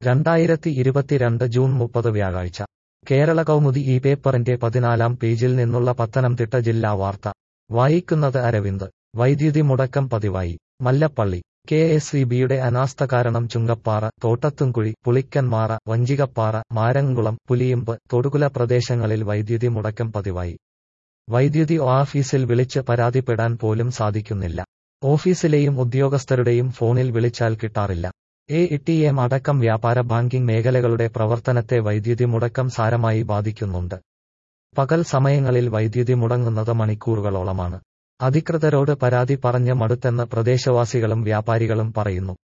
രണ്ടായിരത്തി ഇരുപത്തിരണ്ട് ജൂൺ മുപ്പത് വ്യാഴാഴ്ച കേരള കൗമുദി ഈ പേപ്പറിന്റെ പതിനാലാം പേജിൽ നിന്നുള്ള പത്തനംതിട്ട ജില്ലാ വാർത്ത വായിക്കുന്നത് അരവിന്ദ് വൈദ്യുതി മുടക്കം പതിവായി മല്ലപ്പള്ളി കെ എസ് ഇ ബിയുടെ അനാസ്ഥ കാരണം ചുങ്കപ്പാറ തോട്ടത്തുംകുഴി പുളിക്കൻമാറ വഞ്ചികപ്പാറ മാരങ്കുളം പുലിയമ്പ് തൊടുകുല പ്രദേശങ്ങളിൽ വൈദ്യുതി മുടക്കം പതിവായി വൈദ്യുതി ഓഫീസിൽ വിളിച്ച് പരാതിപ്പെടാൻ പോലും സാധിക്കുന്നില്ല ഓഫീസിലെയും ഉദ്യോഗസ്ഥരുടെയും ഫോണിൽ വിളിച്ചാൽ കിട്ടാറില്ല എ ടി എം അടക്കം വ്യാപാര ബാങ്കിംഗ് മേഖലകളുടെ പ്രവർത്തനത്തെ വൈദ്യുതി മുടക്കം സാരമായി ബാധിക്കുന്നുണ്ട് പകൽ സമയങ്ങളിൽ വൈദ്യുതി മുടങ്ങുന്നത് മണിക്കൂറുകളോളമാണ് അധികൃതരോട് പരാതി പറഞ്ഞ് മടുത്തെന്ന് പ്രദേശവാസികളും വ്യാപാരികളും പറയുന്നു